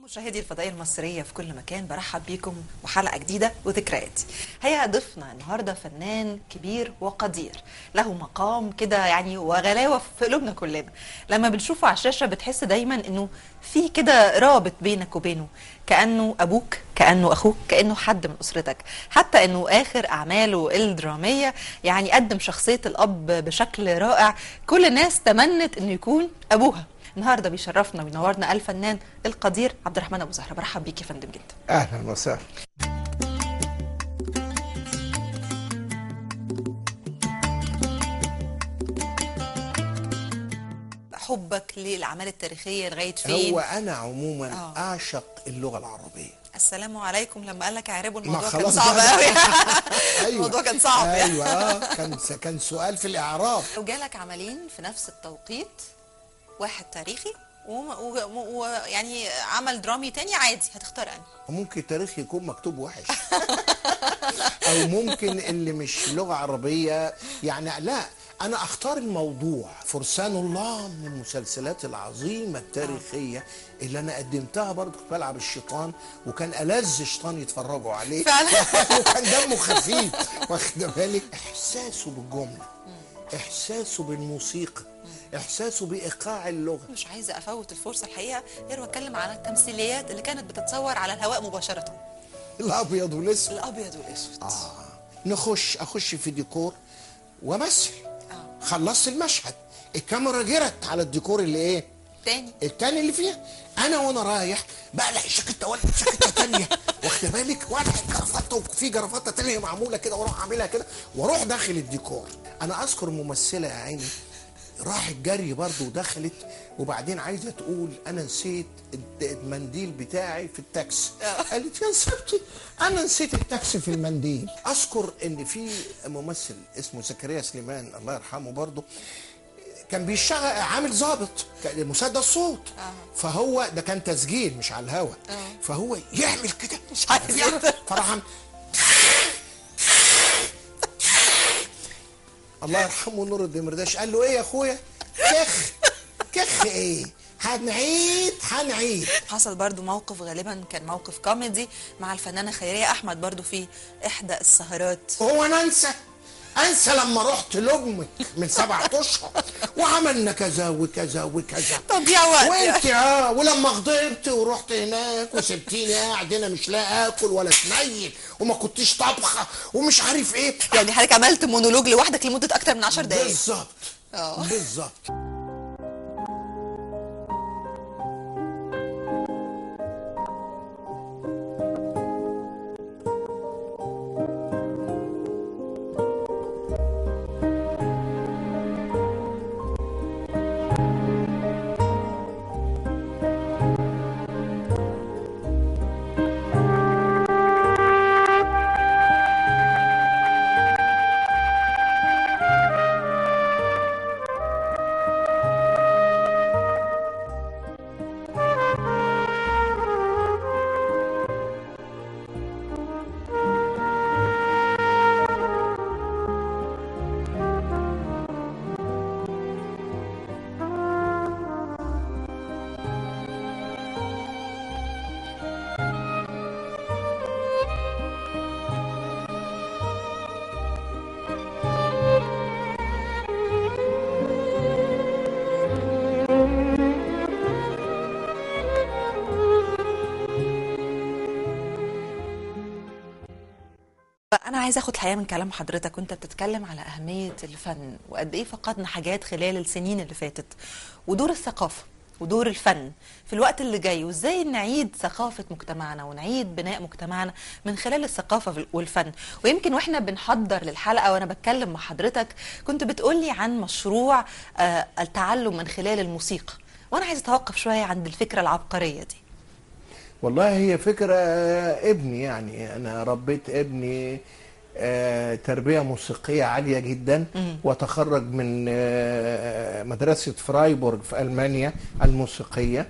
مشاهدي الفضائية المصرية في كل مكان برحب بيكم وحلقة جديدة وذكرياتي هيا ضيفنا النهاردة فنان كبير وقدير له مقام كده يعني وغلاوة في قلوبنا كلنا لما بنشوفه على الشاشة بتحس دايما انه في كده رابط بينك وبينه كأنه أبوك كأنه أخوك كأنه حد من أسرتك حتى أنه آخر أعماله الدرامية يعني قدم شخصية الأب بشكل رائع كل الناس تمنت أنه يكون أبوها النهارده بيشرفنا وينورنا الفنان القدير عبد الرحمن ابو زهره برحب بيك يا فندم جدا اهلا وسهلا حبك للاعمال التاريخيه لغايه فين هو انا عموما آه. اعشق اللغه العربيه السلام عليكم لما قال لك اعربوا ما الموضوع كان خلاص صعب بقى. قوي أيوة. الموضوع كان صعب يعني. ايوه آه، كان كان سؤال في الاعراب لو جالك عملين في نفس التوقيت واحد تاريخي ويعني و... و... يعني عمل درامي تاني عادي هتختار انهي ممكن تاريخ يكون مكتوب وحش او ممكن اللي مش لغه عربيه يعني لا انا اختار الموضوع فرسان الله من المسلسلات العظيمه التاريخيه اللي انا قدمتها برضه كنت بلعب الشيطان وكان ألذ شيطان يتفرجوا عليه فعلا. وكان دمه خفيف واخد بالك احساسه بالجمله احساسه بالموسيقى احساسه بايقاع اللغه مش عايزه افوت الفرصه الحقيقه غير واتكلم على التمثيليات اللي كانت بتتصور على الهواء مباشره الابيض والاسود الابيض والاسود آه. نخش اخش في ديكور وامثل آه. خلصت المشهد الكاميرا جرت على الديكور اللي ايه تاني التاني اللي فيها انا وانا رايح بقلع شكته ولا شكته تانيه واخد بالك والعب جرافته وفي جرافته تانيه معموله كده واروح اعملها كده واروح داخل الديكور انا اذكر ممثله يا عيني راحت جري برضه ودخلت وبعدين عايزه تقول انا نسيت الد- المنديل بتاعي في التاكسي قالت يا سبتي انا نسيت التاكسي في المنديل اذكر ان في ممثل اسمه زكريا سليمان الله يرحمه برضه كان بيشتغل عامل ظابط كان مسدس صوت فهو ده كان تسجيل مش على الهوا فهو يعمل كده مش عايز يقدر. فراح عم- الله يرحمه نور الدمرداش قال له ايه يا اخويا كخ كخ ايه هنعيد هنعيد حصل برضو موقف غالبا كان موقف كوميدي مع الفنانه خيريه احمد برضو في احدى السهرات هو انا انسى انسى لما رحت لامك من سبعة اشهر وعملنا كذا وكذا وكذا تضييع وقت وانت اه ولما غضبت ورحت هناك وسبتيني قاعد هنا مش لا اكل ولا اتنيل وما كنتش طبخه ومش عارف ايه يعني حضرتك عملت مونولوج لوحدك لمده اكتر من 10 دقائق بالظبط اه. بالظبط انا عايزه اخد الحقيقه من كلام حضرتك وانت بتتكلم على اهميه الفن وقد ايه فقدنا حاجات خلال السنين اللي فاتت ودور الثقافه ودور الفن في الوقت اللي جاي وازاي نعيد ثقافه مجتمعنا ونعيد بناء مجتمعنا من خلال الثقافه والفن ويمكن واحنا بنحضر للحلقه وانا بتكلم مع حضرتك كنت بتقولي عن مشروع آه، التعلم من خلال الموسيقى وانا عايزه اتوقف شويه عند الفكره العبقريه دي والله هي فكرة آه، ابني يعني أنا ربيت ابني آه، تربية موسيقية عالية جدا وتخرج من آه، مدرسة فرايبورغ في ألمانيا الموسيقية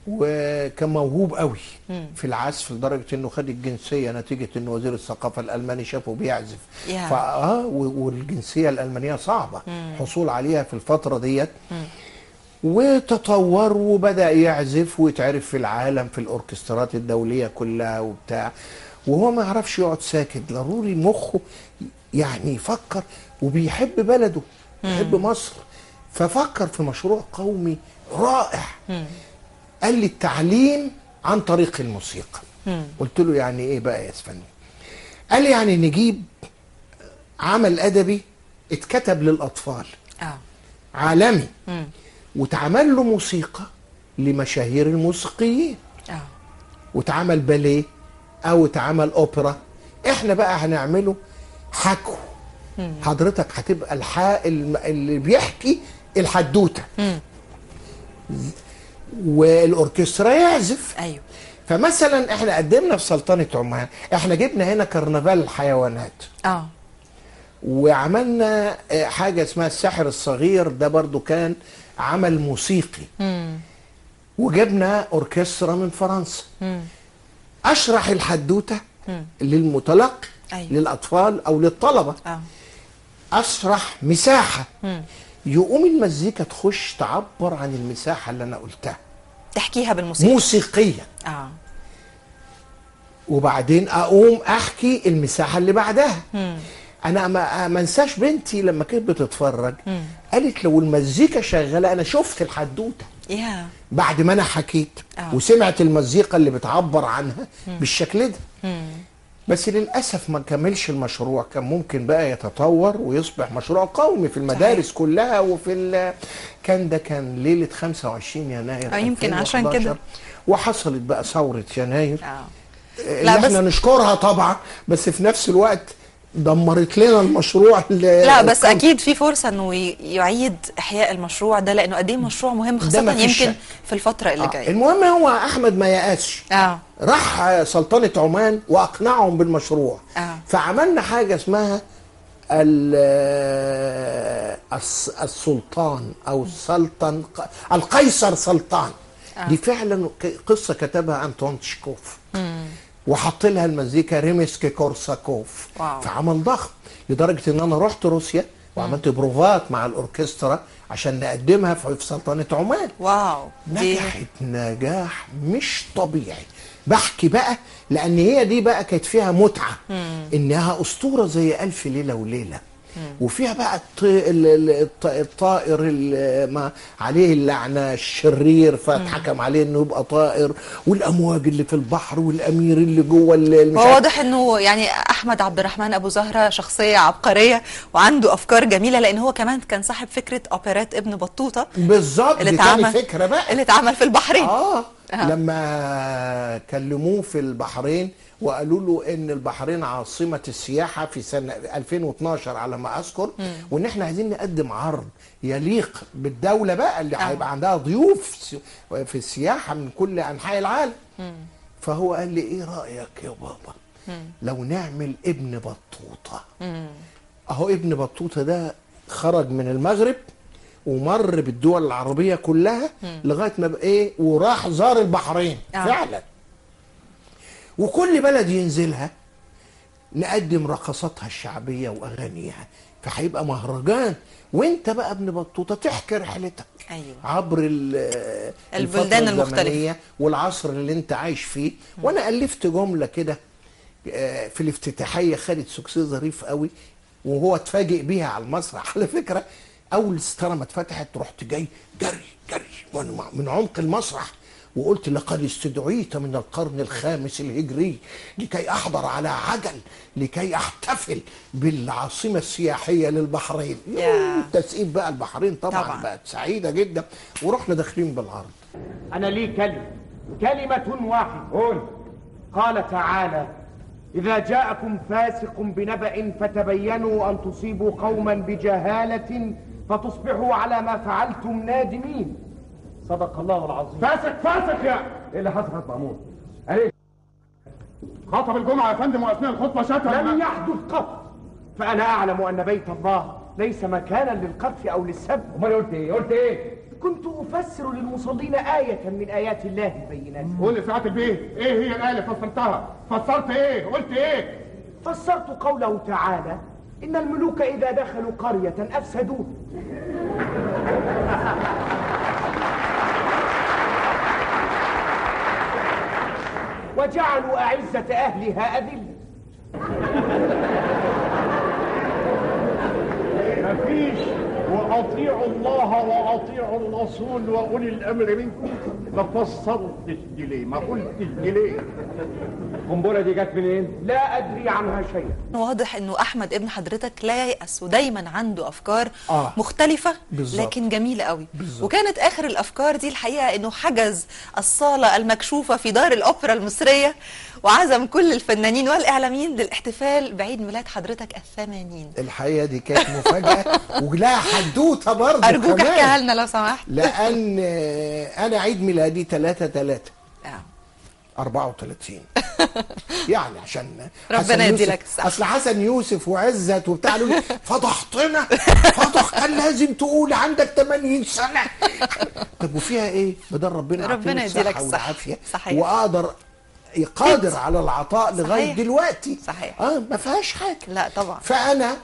وكان موهوب قوي في العزف لدرجة انه خد الجنسية نتيجة ان وزير الثقافة الألماني شافه بيعزف يا. فاه و- والجنسية الألمانية صعبة حصول عليها في الفترة ديت وتطور وبدأ يعزف ويتعرف في العالم في الأوركسترات الدولية كلها وبتاع وهو ما يعرفش يقعد ساكت ضروري مخه يعني يفكر وبيحب بلده بيحب مصر ففكر في مشروع قومي رائع قال لي التعليم عن طريق الموسيقى قلت له يعني ايه بقى يا اسفندي قال لي يعني نجيب عمل ادبي اتكتب للاطفال اه عالمي واتعمل له موسيقى لمشاهير الموسيقيين اه واتعمل باليه او اتعمل اوبرا احنا بقى هنعمله حكو حضرتك هتبقى الحا الم- اللي بيحكي الحدوته والاوركسترا يعزف ايوه فمثلا احنا قدمنا في سلطنه عمان احنا جبنا هنا كرنفال الحيوانات اه وعملنا آه، حاجه اسمها الساحر الصغير ده برضو كان عمل موسيقي وجبنا اوركسترا من فرنسا اشرح الحدوته للمتلقي أيوة. للاطفال او للطلبه اه اشرح مساحه يقوم المزيكا تخش تعبر عن المساحه اللي انا قلتها تحكيها بالموسيقى موسيقيا اه وبعدين اقوم احكي المساحه اللي بعدها انا ما ما انساش بنتي لما كانت بتتفرج قالت لو المزيكا شغاله انا شفت الحدوته يا بعد ما انا حكيت آه. وسمعت المزيكا اللي بتعبر عنها بالشكل ده بس للاسف ما كملش المشروع كان ممكن بقى يتطور ويصبح مشروع قومي في المدارس صحيح. كلها وفي ال... كان ده كان ليله 25 يناير آه، يمكن عشان 2011. كده. وحصلت بقى ثوره يناير اه اللي لا، بس- احنا نشكرها طبعا بس في نفس الوقت دمرت لنا المشروع اللي لا بس اكيد في فرصه انه ي- يعيد احياء المشروع ده لانه قد ايه مشروع مهم خاصه ما فيش يمكن شك. في الفتره اللي آه. جايه المهم هو احمد ما يأسش اه راح سلطنة عمان وأقنعهم بالمشروع آه. فعملنا حاجة اسمها ال- الس- السلطان أو السلطن القيصر سلطان دي فعلا ك- قصة كتبها أنطون تشكوف وحط لها المزيكا ريمسكي كورساكوف واو. فعمل ضخم لدرجة إن أنا رحت روسيا وعملت بروفات مع الأوركسترا عشان نقدمها في في سلطنة عمان واو دي نجحت نجاح مش طبيعي بحكي بقى لان هي دي بقى كانت فيها متعه انها اسطوره زي الف ليله وليله وفيها بقى الط- ال- ال- الط- الطائر اللي ما عليه اللعنه الشرير فاتحكم عليه انه يبقى طائر والامواج اللي في البحر والامير اللي جوه ال- المش هو عارف- واضح انه يعني احمد عبد الرحمن ابو زهره شخصيه عبقريه وعنده افكار جميله لان هو كمان كان صاحب فكره اوبرات ابن بطوطه بالظبط اللي دي تاني اتعمل فكره بقى اللي اتعمل في البحرين آه. آه. لما كلموه في البحرين وقالوا له ان البحرين عاصمه السياحه في سنه 2012 على ما اذكر وان احنا عايزين نقدم عرض يليق بالدوله بقى اللي آه. هيبقى عندها ضيوف س- في السياحه من كل انحاء العالم فهو قال لي ايه رايك يا بابا لو نعمل ابن بطوطه اهو ابن بطوطه ده خرج من المغرب ومر بالدول العربيه كلها لغايه ما بقى ايه وراح زار البحرين آه. فعلا وكل بلد ينزلها نقدم رقصاتها الشعبيه واغانيها فهيبقى مهرجان وانت بقى ابن بطوطه تحكي رحلتك أيوة. عبر ال- البلدان الفترة المختلفة. الزمنية والعصر اللي انت عايش فيه وانا الفت جمله كده آه، في الافتتاحيه خدت سكسي ظريف قوي وهو اتفاجئ بيها على المسرح على فكره اول ستاره ما اتفتحت رحت جاي جري جري وانا مع- من عمق المسرح وقلت لقد استدعيت من القرن الخامس الهجري لكي احضر على عجل لكي احتفل بالعاصمه السياحيه للبحرين يا. يوه، تسقيف بقى البحرين طبعا, طبعاً. طبعا. بقت سعيده جدا ورحنا داخلين بالعرض أنا لي كلمة كلمة واحدة قول قال تعالى إذا جاءكم فاسق بنبأ فتبينوا أن تصيبوا قوما بجهالة فتصبحوا على ما فعلتم نادمين صدق الله العظيم فاسق فاسق يا ايه اللي حصل يا مأمون؟ ايه خطب الجمعة يا فندم واثناء الخطبة شتم لم يحدث قط فأنا أعلم أن بيت الله ليس مكانا للقذف أو للسب امال قلت ايه؟ قلت ايه؟ كنت أفسر للمصلين آية من آيات الله البينات قول لي ساعة البيه ايه هي الآية اللي فسرتها؟ فسرت ايه؟ قلت ايه؟ فسرت قوله تعالى إن الملوك إذا دخلوا قرية أفسدوها وجعلوا أعزة أهلها أذلة مفيش واطيعوا الله واطيعوا الرسول واولي الامر منكم ما فسرتش دي ليه ما قلتش دي ليه القنبلة دي جت منين؟ لا أدري عنها شيئا واضح انه احمد ابن حضرتك لا ييأس ودايما عنده افكار آه. مختلفه بالظبط. لكن جميله قوي بالظبط. وكانت اخر الافكار دي الحقيقه انه حجز الصاله المكشوفه في دار الاوبرا المصريه وعزم كل الفنانين والاعلاميين للاحتفال بعيد ميلاد حضرتك الثمانين الحقيقه دي كانت مفاجاه ولها حدوته برضه ارجوك كمان. احكيها لنا لو سمحت لان آه، انا عيد ميلادي 3 3 آه. 34 يعني عشان ربنا حسن يدي يوسف- لك الصحة. اصل حسن يوسف وعزت وبتاع قالوا لي فضحتنا فضح كان لازم تقول عندك 80 سنه طب وفيها ايه؟ بدل ربنا ربنا يعطيني يدي لك الصحة الصحة. والعافيه صحيح. واقدر قادر تدي. على العطاء لغايه صحيح. دلوقتي صحيح. اه ما فيهاش حاجه لا طبعا فانا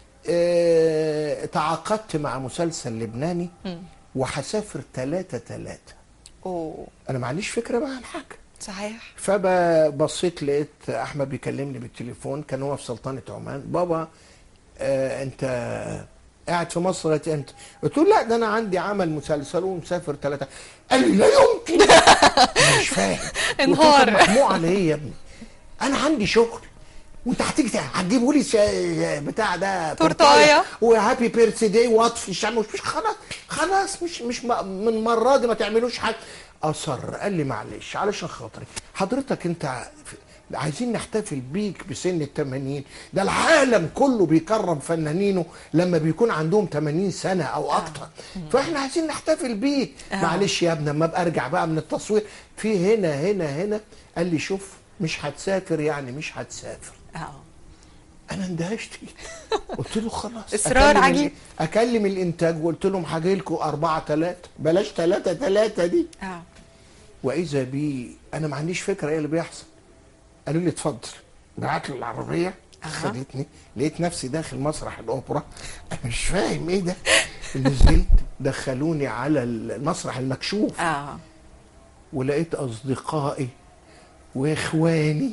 آه تعاقدت مع مسلسل لبناني وهسافر ثلاثة ثلاثة اوه انا ما عنديش فكره بقى عن حاجه صحيح فبصيت لقيت احمد بيكلمني بالتليفون كان هو في سلطنه عمان بابا آه انت قاعد في مصر لغايه امتى؟ قلت له لا ده انا عندي عمل مسلسل ومسافر ثلاثه قال لي لا يمكن أنا مش فاهم قلت له انهار. طب محموع على ايه يا ابني؟ انا عندي شغل وانت هتيجي تع- هتجيبوا لي شا- بتاع ده تورتاية. وهابي بيرث داي واطفي الشمع مش مش خلاص خلاص مش مش م- من المره دي ما تعملوش حاجه اصر قال لي معلش علشان خاطري حضرتك انت في- عايزين نحتفل بيك بسن ال 80 ده العالم كله بيكرم فنانينه لما بيكون عندهم 80 سنه او اكتر فاحنا عايزين نحتفل بيك معلش يا ابني اما ابقى ارجع بقى من التصوير في هنا هنا هنا قال لي شوف مش هتسافر يعني مش هتسافر اه انا اندهشت قلت له خلاص إصرار أكلم عجيب. ال- اكلم الانتاج وقلت لهم هاجي لكم أربعة ثلاثة بلاش ثلاثة ثلاثة دي اه واذا بي انا ما عنديش فكره ايه اللي بيحصل قالوا لي اتفضل بعت له العربيه أها. خدتني لقيت نفسي داخل مسرح الاوبرا انا مش فاهم ايه ده نزلت دخلوني على المسرح المكشوف اه ولقيت اصدقائي واخواني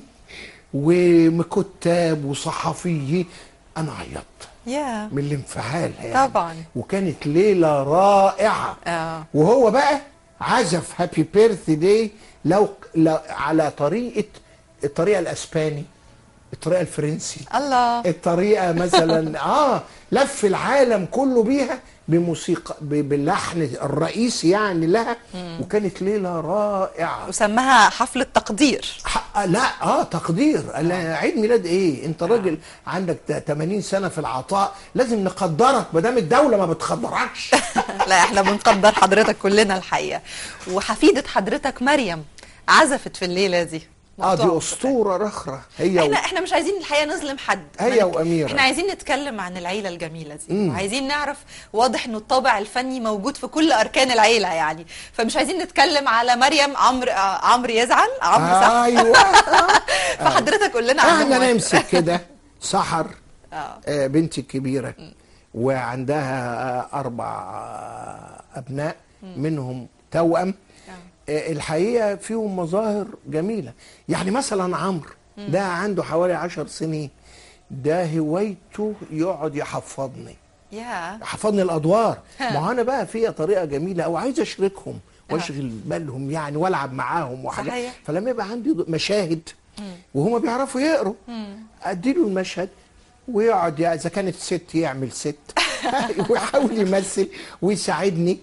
وكتاب وصحفيين انا عيطت يا من الانفعال يعني طبعا. وكانت ليله رائعه اه وهو بقى عزف هابي بيرث داي لو لو على طريقه الطريقه الاسباني الطريقه الفرنسي الله الطريقه مثلا اه لف العالم كله بيها بموسيقى ب- باللحن الرئيسي يعني لها وكانت ليله رائعه وسماها حفله تقدير حق لا اه تقدير قال لها عيد ميلاد ايه انت راجل عندك ت- 80 سنه في العطاء لازم نقدرك ما دام الدوله ما بتقدركش لا احنا بنقدر حضرتك كلنا الحقيقه وحفيده حضرتك مريم عزفت في الليله دي اه دي موضوع اسطوره رخره هي احنا و... احنا مش عايزين الحقيقه نظلم حد هي ما نك- وأميرة. احنا عايزين نتكلم عن العيله الجميله دي وعايزين نعرف واضح انه الطابع الفني موجود في كل اركان العيله يعني فمش عايزين نتكلم على مريم عمرو آه، عمرو يزعل عمرو صح ايوه فحضرتك قول لنا عنهم احنا واحد. نمسك كده سحر آه. آه بنتي الكبيره وعندها آه اربع آه ابناء منهم توأم آه الحقيقه فيهم مظاهر جميله يعني مثلا عمرو ده عنده حوالي عشر سنين ده هوايته يقعد يحفظني يا حفظني الادوار ما هو انا بقى فيها طريقه جميله او عايز اشركهم واشغل بالهم يعني والعب معاهم وحاجات صحيح. فلما يبقى عندي ض- مشاهد وهما بيعرفوا يقروا اديله المشهد ويقعد يعني اذا كانت ست يعمل ست ويحاول يمثل ويساعدني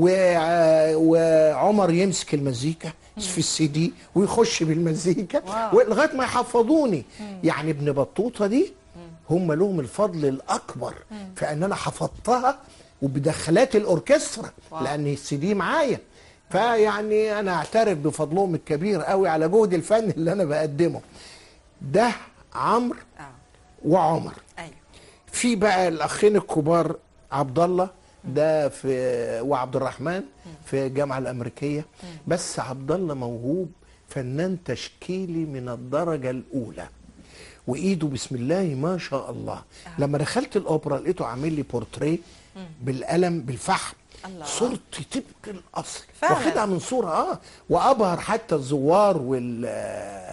و- وعمر يمسك المزيكا في السي دي ويخش بالمزيكا واو. لغايه ما يحفظوني يعني ابن بطوطه دي هم لهم الفضل الاكبر في ان انا حفظتها وبدخلات الاوركسترا واو. لان السي دي معايا فيعني انا اعترف بفضلهم الكبير قوي على جهد الفن اللي انا بقدمه ده عمرو اه وعمر ايوه في بقى الاخين الكبار عبد الله ده في وعبد الرحمن في الجامعه الامريكيه بس عبد الله موهوب فنان تشكيلي من الدرجه الاولى وايده بسم الله ما شاء الله لما دخلت الاوبرا لقيته عامل لي بورتريه بالقلم بالفحم الله. صورتي طبق الاصل فعلا. واخدها من صوره اه وابهر حتى الزوار وال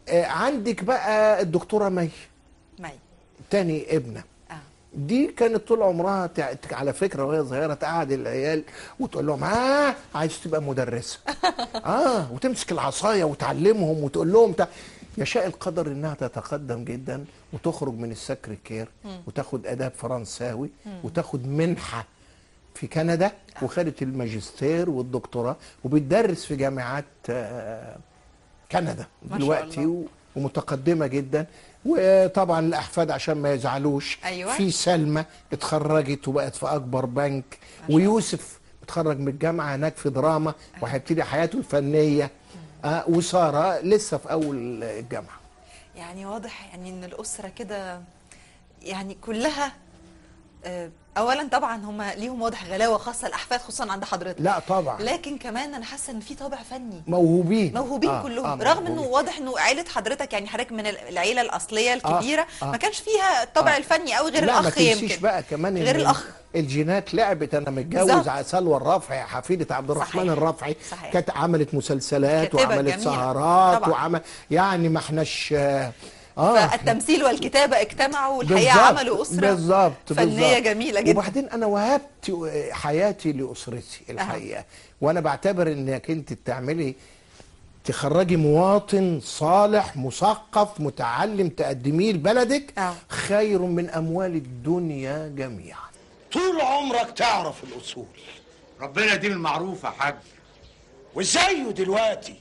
آه، عندك بقى الدكتوره مي مي تاني ابنه اه دي كانت طول عمرها تع- تع- على فكره وهي صغيره تقعد العيال وتقول لهم اه عايز تبقى مدرسه اه وتمسك العصايه وتعلمهم وتقول لهم تع... يشاء القدر انها تتقدم جدا وتخرج من السكر كير وتاخد اداب فرنساوي وتاخد منحه في كندا وخدت الماجستير والدكتوراه وبتدرس في جامعات آه، كندا ما شاء دلوقتي الله. و- ومتقدمه جدا وطبعا الاحفاد عشان ما يزعلوش أيوة. في سلمى اتخرجت وبقت في اكبر بنك ويوسف اتخرج من الجامعه هناك في دراما وهيبتدي حياته الفنيه آه وساره لسه في اول الجامعه يعني واضح يعني ان الاسره كده يعني كلها آه، اولا طبعا هم ليهم واضح غلاوه خاصه الاحفاد خصوصا عند حضرتك لا طبعا لكن كمان انا حاسه ان في طابع فني موهوبين موهوبين آه، كلهم آه، رغم انه موهوبين. واضح انه عيله حضرتك يعني حضرتك من العيله الاصليه الكبيره آه. ما كانش فيها الطابع آه. الفني قوي غير لا ما الاخ تنسيش يمكن بقى كمان غير إن الاخ الجينات لعبت انا متجوز بالظبط. على سلوى الرافعي حفيده عبد الرحمن صحيح. الرافعي صحيح. كانت عملت مسلسلات كاتبة وعملت جميلة. سهرات طبعا. وعمل يعني ما احناش اه آه، فالتمثيل والكتابه اجتمعوا والحقيقه بالظبط، عملوا اسره بالظبط فنيه بالظبط. جميله جدا وبعدين انا وهبت حياتي لاسرتي الحقيقه وانا بعتبر انك انت تعملي تخرجي مواطن صالح مثقف متعلم تقدميه لبلدك آه. خير من اموال الدنيا جميعا طول عمرك تعرف الاصول ربنا يديم المعروف يا حاج وزيه دلوقتي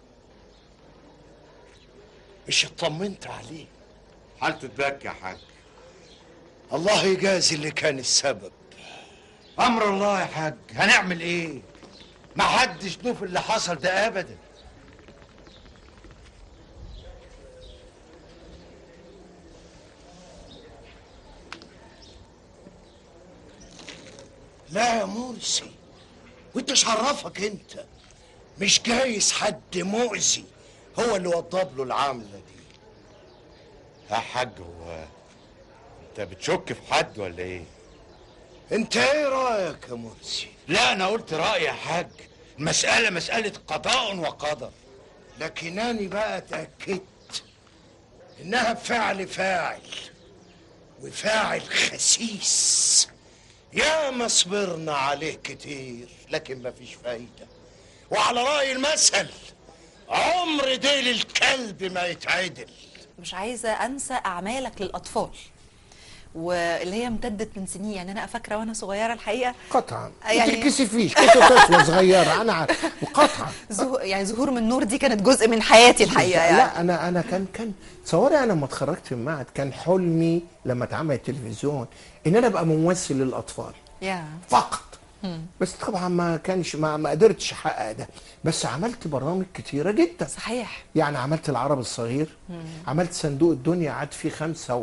مش اطمنت عليه حالته تبكي يا حاج الله يجازي اللي كان السبب امر الله يا حاج هنعمل ايه ما حدش له في اللي حصل ده ابدا لا يا مرسي وانت شرفك انت مش جايز حد مؤذي هو اللي وضب له العامله دي يا حاج هو انت بتشك في حد ولا ايه انت ايه رايك يا مرسي لا انا قلت رايي يا حاج المساله مساله قضاء وقدر لكنني بقى اتاكدت انها بفعل فاعل وفاعل خسيس يا ما صبرنا عليه كتير لكن مفيش فايدة وعلى رأي المثل عمر ديل الكلب ما يتعدل مش عايزه انسى اعمالك للاطفال واللي هي امتدت من سنين يعني انا فاكره وانا صغيره الحقيقه قطعا يعني- يعني ما تتكسفيش كنت طفله صغيره انا عارف قطعا زهو يعني ظهور من نور دي كانت جزء من حياتي الحقيقه يعني لا انا انا كان كان تصوري انا لما اتخرجت من المعهد كان حلمي لما اتعمل التلفزيون ان انا ابقى ممثل للاطفال يا فقط بس طبعا ما كانش ما, ما قدرتش احقق ده بس عملت برامج كتيره جدا صحيح يعني عملت العرب الصغير عملت صندوق الدنيا قعد فيه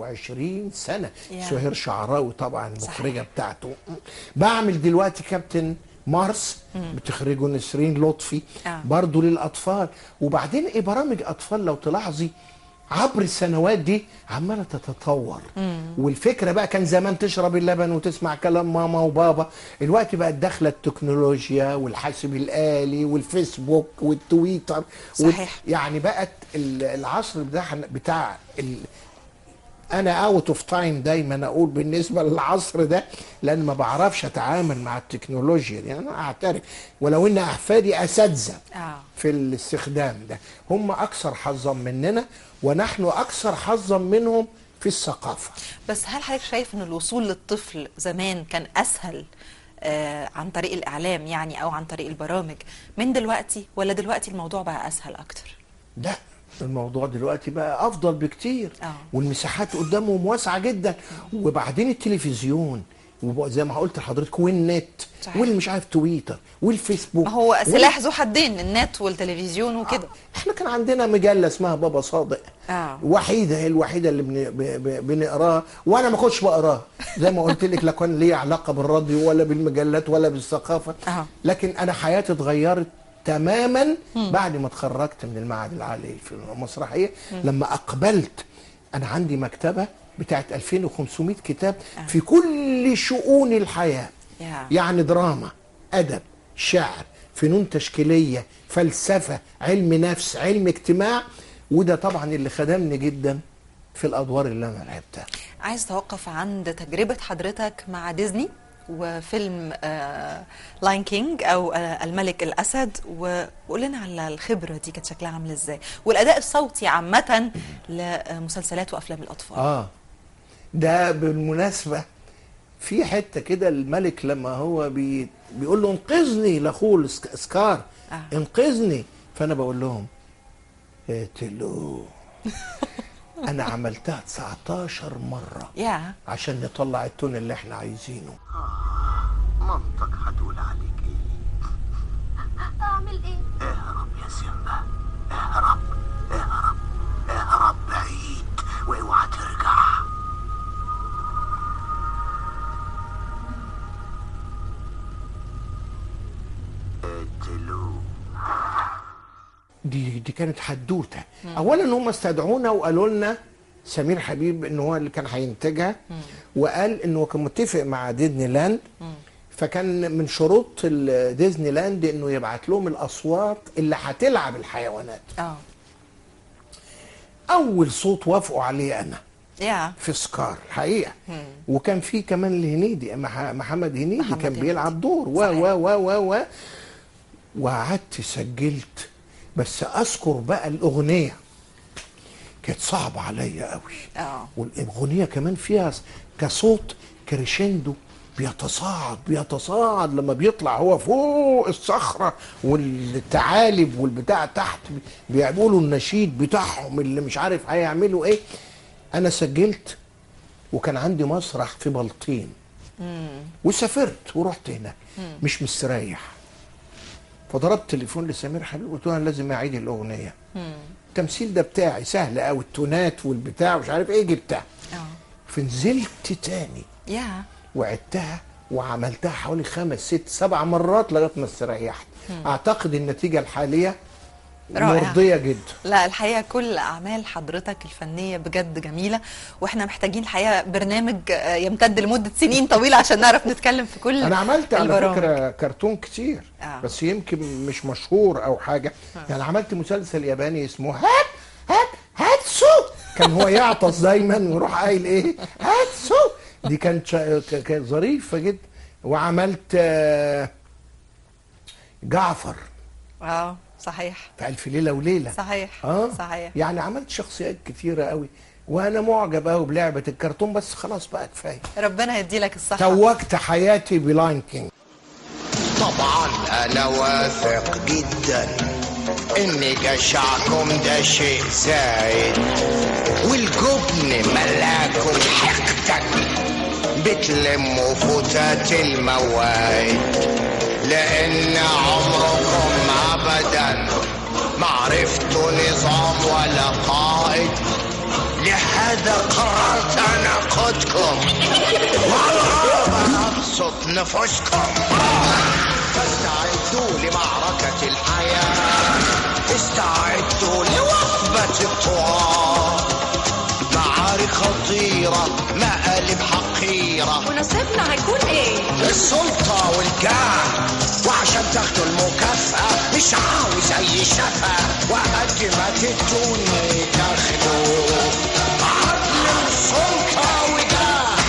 25 سنه يا. سهير شعراوي طبعا المخرجه صحيح. بتاعته بعمل دلوقتي كابتن مارس بتخرجه نسرين لطفي آه. برضه للاطفال وبعدين ايه برامج اطفال لو تلاحظي عبر السنوات دي عماله تتطور والفكره بقى كان زمان تشرب اللبن وتسمع كلام ماما وبابا الوقت بقت داخله التكنولوجيا والحاسب الالي والفيسبوك والتويتر وال- صحيح. يعني بقت ال- العصر بتاع بتاع ال- انا اوت اوف تايم دايما اقول بالنسبه للعصر ده لان ما بعرفش اتعامل مع التكنولوجيا دي انا اعترف ولو ان احفادي اساتذه آه. في الاستخدام ده هم اكثر حظا مننا ونحن اكثر حظا منهم في الثقافه بس هل حضرتك شايف ان الوصول للطفل زمان كان اسهل آه عن طريق الاعلام يعني او عن طريق البرامج من دلوقتي ولا دلوقتي الموضوع بقى اسهل اكتر لا الموضوع دلوقتي بقى افضل بكتير آه. والمساحات قدامهم واسعه جدا وبعدين التلفزيون وزي ما قلت لحضرتك والنت صحيح. واللي مش عارف تويتر والفيسبوك ما هو وال- سلاح ذو حدين النت والتلفزيون وكده احنا كان عندنا مجله اسمها بابا صادق آه. وحيده هي الوحيده اللي بن... ب... ب... بنقراها وانا ما كنتش بقراها زي ما قلت لك لا كان ليا علاقه بالراديو ولا بالمجلات ولا بالثقافه آه. لكن انا حياتي اتغيرت تماما بعد ما اتخرجت من المعهد العالي في المسرحيه لما اقبلت انا عندي مكتبه بتاعت 2500 كتاب في كل شؤون الحياه يا. يعني دراما ادب شعر فنون تشكيليه فلسفه علم نفس علم اجتماع وده طبعا اللي خدمني جدا في الادوار اللي انا لعبتها عايز اتوقف عند تجربه حضرتك مع ديزني وفيلم لاين كينج او آه، الملك الاسد وقول لنا على الخبره دي كانت شكلها عامل ازاي والاداء الصوتي عامه لمسلسلات وافلام الاطفال اه ده بالمناسبة في حتة كده الملك لما هو بي بيقول له انقذني لاخوه السك- سكار آه. انقذني فانا بقول لهم اقتلوه انا عملتها 19 مرة يا عشان نطلع التون اللي احنا عايزينه منطق هتقول عليك ايه اعمل ايه اهرب يا سيمبا اهرب اهرب اهرب بعيد واوعى ترجع اقتلوه دي دي كانت حدوته اولا هم استدعونا وقالوا لنا سمير حبيب ان هو اللي كان هينتجها وقال انه كان متفق مع ديزني لاند فكان من شروط ال- ديزني لاند انه يبعت لهم الاصوات اللي هتلعب الحيوانات اه اول صوت وافقوا عليه انا يا في سكار حقيقه وكان في كمان الهنيدي مح- محمد هنيدي محمد كان هنيدي. بيلعب دور و صحيح. و و و و وقعدت سجلت بس اذكر بقى الاغنيه كانت صعبه عليا قوي اه والاغنيه كمان فيها كصوت كريشندو بيتصاعد بيتصاعد لما بيطلع هو فوق الصخره والثعالب والبتاع تحت بيعملوا النشيد بتاعهم اللي مش عارف هيعملوا ايه انا سجلت وكان عندي مسرح في بلطيم وسافرت ورحت هناك مش مستريح فضربت تليفون لسمير حبيب قلت له انا لازم اعيد الاغنيه التمثيل ده بتاعي سهل قوي التونات والبتاع ومش عارف ايه جبتها اه فنزلت تاني يا وعدتها وعملتها حوالي خمس ست سبع مرات لغايه ما استريحت اعتقد النتيجه الحاليه رائعة. مرضيه جدا لا الحقيقه كل اعمال حضرتك الفنيه بجد جميله واحنا محتاجين الحقيقه برنامج آه، يمتد لمده سنين طويله عشان نعرف نتكلم في كل انا عملت على البرامج. فكره كرتون كتير آه. بس يمكن مش مشهور او حاجه يعني عملت مسلسل ياباني اسمه هات هات هاتسو كان هو يعطس دايما ويروح قايل ايه هاتسو دي كانت شا- ك- كانت ظريفه جدا وعملت آه، جعفر اه صحيح في الف ليله وليله صحيح اه صحيح يعني عملت شخصيات كتيره قوي وانا معجب قوي بلعبه الكرتون بس خلاص بقى كفايه ربنا يدي لك الصحه توجت حياتي بلاين كينج طبعا انا واثق جدا ان جشعكم ده شيء زايد والجبن ملاكم حقدك بتلموا فتات المواعيد لان عمركم ابدا ما عرفتوا نظام ولا قائد لهذا قررت اناقضكم والغابة ابسط نفوسكم فاستعدوا لمعركة الحياة استعدوا لوثبة الطغاة معارك خطيرة مقالب حقيرة ونصيبنا هيكون ايه السلطة والجاه وعشان تاخدوا المكافأة مش عاوز أي شفا وقد ما تدوني تاخدوا عدل وسلطة وجاه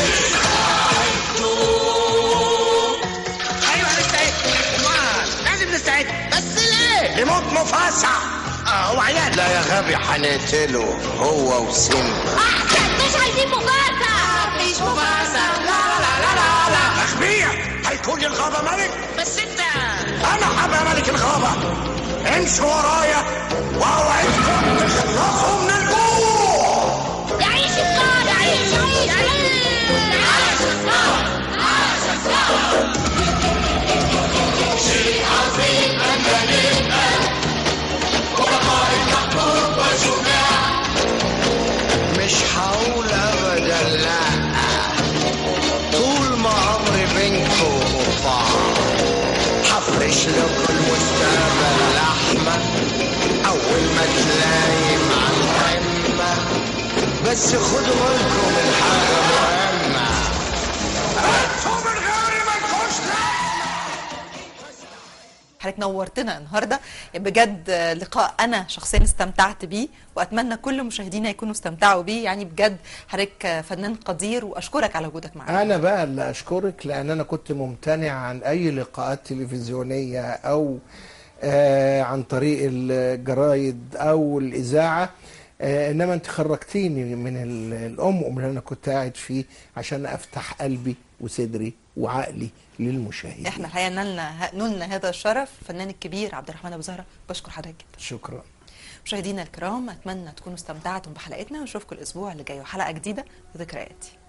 ايوه نستعد امال لازم نستعد بس ليه؟ لموت مفاسع اه وعيال لا يا غبي هنقتله هو وسيمبا احسن مش عايزين مفاسة مفيش مفاسة لا لا لا لا لا أخبية هيكون للغابة ملك بس انت انا هبقى ملك الغابة امشوا ورايا واوعدكم تخلصوا من الجوع يعيش الصار يعيش يعيش يعيش الصار عاش الصار مش هقول ابدا لا طول ما عمري بينكم وبعض هفرش لكم المستقبل لحمة أول ما تلاقي مع الهمة بس خدوا بالكم من حاجة مهمة انتوا من غيري مالكوش حضرتك نورتنا النهارده بجد آه، لقاء انا شخصيا استمتعت بيه واتمنى كل مشاهدينا يكونوا استمتعوا بيه يعني بجد حضرتك آه، فنان قدير واشكرك على وجودك معانا انا بقى اللي اشكرك لان انا كنت ممتنع عن اي لقاءات تلفزيونيه او آه عن طريق الجرايد او الاذاعه آه انما انت خرجتيني من ال- الام اللي انا كنت قاعد فيه عشان افتح قلبي وصدري وعقلي للمشاهدين احنا الحقيقه نلنا نلنا هذا الشرف الفنان الكبير عبد الرحمن ابو زهره بشكر حضرتك جدا شكرا مشاهدينا الكرام اتمنى تكونوا استمتعتم بحلقتنا ونشوفكم الاسبوع اللي جاي وحلقه جديده وذكرياتي